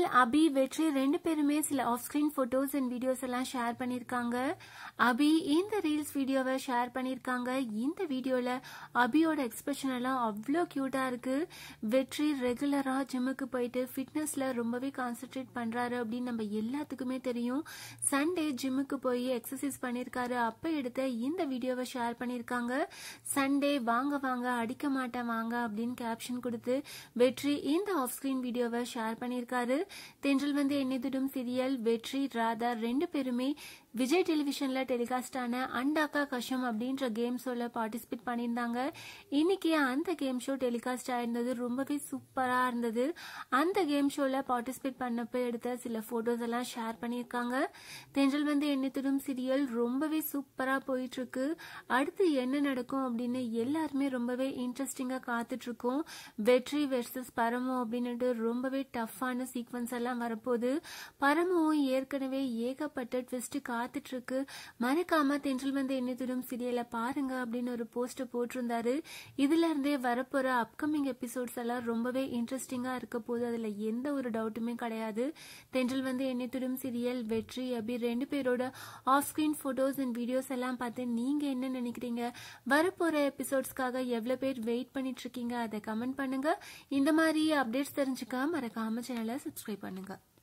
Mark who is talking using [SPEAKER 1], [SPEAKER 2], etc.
[SPEAKER 1] அபி வெற்றி ரெண்டு பேருமே சில off screen photos and videos எல்லாம் ஷேர் பண்ணிருக்காங்க அபி இந்த ரீல்ஸ் வீடியோவை ஷேர் பண்ணிருக்காங்க இந்த வீடியோல அபியோட எக்ஸ்பிரஷன் எல்லாம் அவ்வளோ கியூட்டா இருக்கு வெற்றி ரெகுலரா ஜிம்முக்கு போயிட்டு ஃபிட்னஸ்ல ரொம்பவே கான்சென்ட்ரேட் பண்றாரு அப்படின்னு நம்ம எல்லாத்துக்குமே தெரியும் சண்டே ஜிம்முக்கு போய் எக்ஸசைஸ் பண்ணிருக்காரு அப்ப எடுத்த இந்த வீடியோவை ஷேர் பண்ணிருக்காங்க சண்டே வாங்க வாங்க அடிக்க மாட்டேன் வாங்க அப்படின்னு கேப்ஷன் கொடுத்து வெற்றி இந்த ஆஃப் ஸ்கிரீன் வீடியோவை ஷேர் பண்ணியிருக்காரு தென்றல் வந்து எண்ணிதுடும் சீரியல் வெற்றி ராதா ரெண்டு பேருமே விஜய் டெலிவிஷன்ல டெலிகாஸ்ட் ஆன அண்டாக்கா கஷம் அப்படின்ற கேம் ஷோல பார்ட்டிசிபேட் பண்ணியிருந்தாங்க இன்னைக்கு அந்த கேம் ஷோ டெலிகாஸ்ட் ஆயிருந்தது ரொம்பவே சூப்பரா இருந்தது அந்த கேம் ஷோல பார்ட்டிசிபேட் பண்ணப்ப எடுத்த சில போட்டோஸ் எல்லாம் ஷேர் பண்ணியிருக்காங்க தென்றல் வந்து எண்ணித்துடும் சீரியல் ரொம்பவே சூப்பரா போயிட்டு இருக்கு அடுத்து என்ன நடக்கும் அப்படின்னு எல்லாருமே ரொம்பவே இன்ட்ரெஸ்டிங்கா காத்துட்டு இருக்கோம் வெற்றி வெர்சஸ் பரமு அப்படின்னுட்டு ரொம்பவே டஃப்பான சீக்வன்ஸ் எல்லாம் வரப்போகுது பரமுவும் ஏற்கனவே ஏகப்பட்ட ட்விஸ்ட் காத்துட்டு இருக்கு மறக்காம தென்றல் வந்து எண்ணித்துடும் சீரியலை பாருங்க அப்படின்னு ஒரு போஸ்டர் போட்டிருந்தாரு இதுல இருந்தே வரப்போற அப்கமிங் எபிசோட்ஸ் எல்லாம் ரொம்பவே இன்ட்ரெஸ்டிங்கா இருக்க போது அதுல எந்த ஒரு டவுட்டுமே கிடையாது தென்றல் வந்து எண்ணித்துடும் சீரியல் வெற்றி அபி ரெண்டு பேரோட off screen photos and videos எல்லாம் பார்த்து நீங்க என்ன நினைக்கிறீங்க வரப்போற எபிசோட்ஸ்க்காக எவ்வளவு பேர் வெயிட் பண்ணிட்டு இருக்கீங்க அதை கமெண்ட் பண்ணுங்க இந்த மாதிரி அப்டேட்ஸ் தெரிஞ்சுக்க மறக்காம சேனலை சப்ஸ்கிரைப் பண்ணுங்க